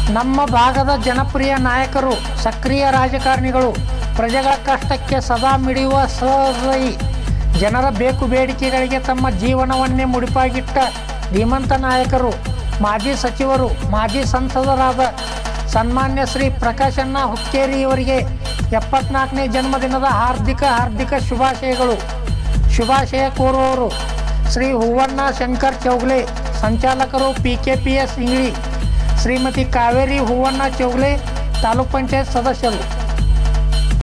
ನಮ್ಮ ಭಾಗದ ಜನಪ್ರಿಯ ನಾಯಕರು ಸಕ್ರಿಯ ರಾಜಕಾರಣಿಗಳು ಪ್ರಜೆಗಳ ಕಷ್ಟಕ್ಕೆ ಸದಾ ಮಿಡಿಯುವ ಸಹೃದಯಿ ಜನರ ಬೇಕು ಬೇಡಿಕೆಗಳಿಗೆ ತಮ್ಮ ಜೀವನವನ್ನೇ ಮುಡಿಪಾಗಿಟ್ಟ ಧೀಮಂತ ನಾಯಕರು ಮಾಜಿ ಸಚಿವರು ಮಾಜಿ ಸಂಸದರಾದ ಸನ್ಮಾನ್ಯ ಶ್ರೀ ಪ್ರಕಾಶಣ್ಣ ಹುಕ್ಕೇರಿ ಇವರಿಗೆ ಎಪ್ಪತ್ನಾಲ್ಕನೇ ಜನ್ಮದಿನದ ಹಾರ್ದಿಕ ಹಾರ್ದಿಕ ಶುಭಾಶಯಗಳು ಶುಭಾಶಯ ಕೋರುವವರು ಶ್ರೀ ಹೂವಣ್ಣ ಶಂಕರ್ ಚೌಗ್ಲೆ ಸಂಚಾಲಕರು P K P S Ingli Shrimati Kaveri Huvanna Chougule taluk panchayat ಸದಸ್ಯರು